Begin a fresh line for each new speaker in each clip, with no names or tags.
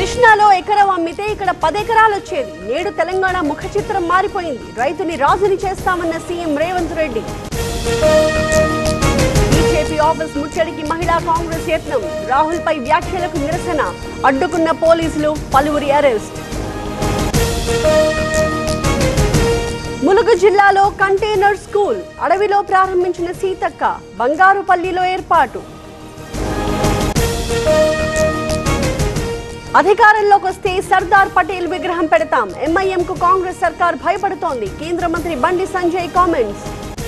కృష్ణాలో ఎకరం అమ్మితే ఇక్కడ పదెకరాలు వచ్చేది నేడు తెలంగాణ ముఖ చిత్రం మారిపోయింది రైతుని రాజుని చేస్తామన్న CM Revanth Reddy BJP office ముట్టడికి మహిళా కాంగ్రెస్ యత్నం రాహుల్ పై వ్యాఖ్యలకు నిరసన అడ్డుకున్న పోలీసులు పలువురి అరెస్ట్ ములుగు జిల్లాలో కంటైనర్ స్కూల్ అడవిలో ప్రారంభించిన సీతక్క బంగారుపల్లిలో ఏర్పాటు అధికారంలోకి వస్తే సర్దార్ పటేల్ విగ్రహం పెడతాం ఎంఐఎం కు కాంగ్రెస్ సర్కార్ భయపడుతోంది కేంద్ర మంత్రి బండి సంజయ్ కామెంట్స్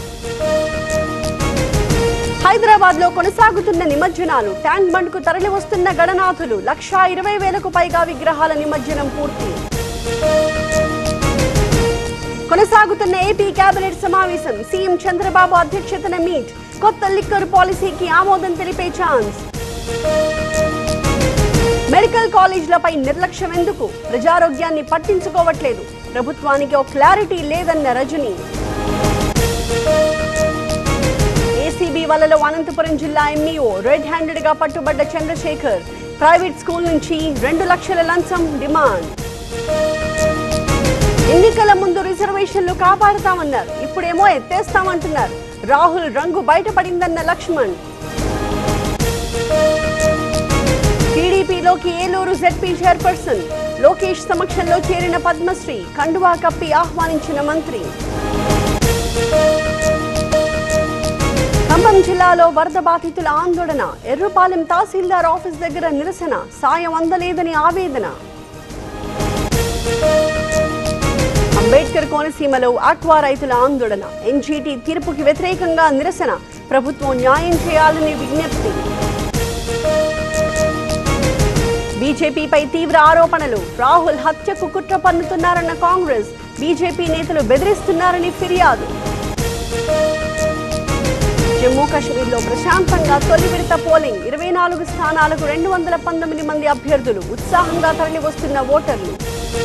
హైదరాబాద్ లో కొనసాగుతున్న నిమజ్జనాలు ట్యాంక్ బండ్ కు తరలి వస్తున్న గణనాథులు లక్షా ఇరవై వేలకు పైగా విగ్రహాల నిమజ్జనం పూర్తి కొనసాగుతున్న ఏపీ కేబినెట్ సమావేశం సీఎం చంద్రబాబు అధ్యక్షతన మీట్ కొత్త లిక్కర్ పాలసీకి ఆమోదం తెలిపే ఛాన్స్ మెడికల్ కాలేజీలపై నిర్లక్ష్యం ఎందుకు ప్రజారోగ్యాన్ని పట్టించుకోవట్లేదు ప్రభుత్వానికి ఓ క్లారిటీ లేదన్న రజని ఏసీబీ వలలో అనంతపురం జిల్లా ఎంఈఓ రెడ్ హ్యాండెడ్ గా పట్టుబడ్డ చంద్రశేఖర్ ప్రైవేట్ స్కూల్ నుంచి రెండు లక్షల లంచం డిమాండ్ ఎన్నికల ముందు రిజర్వేషన్లు కాపాడుతామన్నారు ఇప్పుడేమో ఎత్తేస్తామంటున్నారు రాహుల్ రంగు బయటపడిందన్న లక్ష్మణ్ టీడీపీలోకి ఏలూరు జెడ్పీ చైర్పర్సన్ లోకేష్ సమక్షంలో చేరిన పద్మశ్రీ కండువా కప్పి ఆహ్వానించిన మంత్రి ఖమ్మం జిల్లాలో వరద బాధితుల ఆందోళన ఎర్రుపాలెం తహసీల్దార్ ఆఫీస్ దగ్గర నిరసన సాయం అందలేదని ఆవేదన అంబేద్కర్ కోనసీమలో ఆక్వా రైతుల ఆందోళన ఎన్జీటీ తీర్పుకి వ్యతిరేకంగా నిరసన ప్రభుత్వం న్యాయం చేయాలని విజ్ఞప్తి బీజేపీపై తీవ్ర ఆరోపణలు రాహుల్ హత్యకు కుట్ర పన్నుతున్నారన్న కాంగ్రెస్ బీజేపీ నేతలు బెదిరిస్తున్నారని ఫిర్యాదు జమ్మూ కాశ్మీర్లో ప్రశాంతంగా తొలి విడత పోలింగ్ ఇరవై నాలుగు స్థానాలకు రెండు వందల పంతొమ్మిది మంది అభ్యర్థులు ఉత్సాహంగా తరలి వస్తున్న ఓటర్లు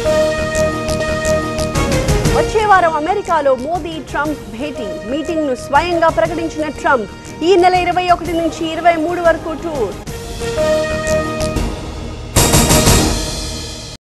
వచ్చే వారం అమెరికాలో మోదీ ట్రంప్ భేటీ మీటింగ్ ను స్వయంగా ప్రకటించిన ట్రంప్ ఈ నెల ఇరవై ఒకటి నుంచి ఇరవై మూడు వరకు టూర్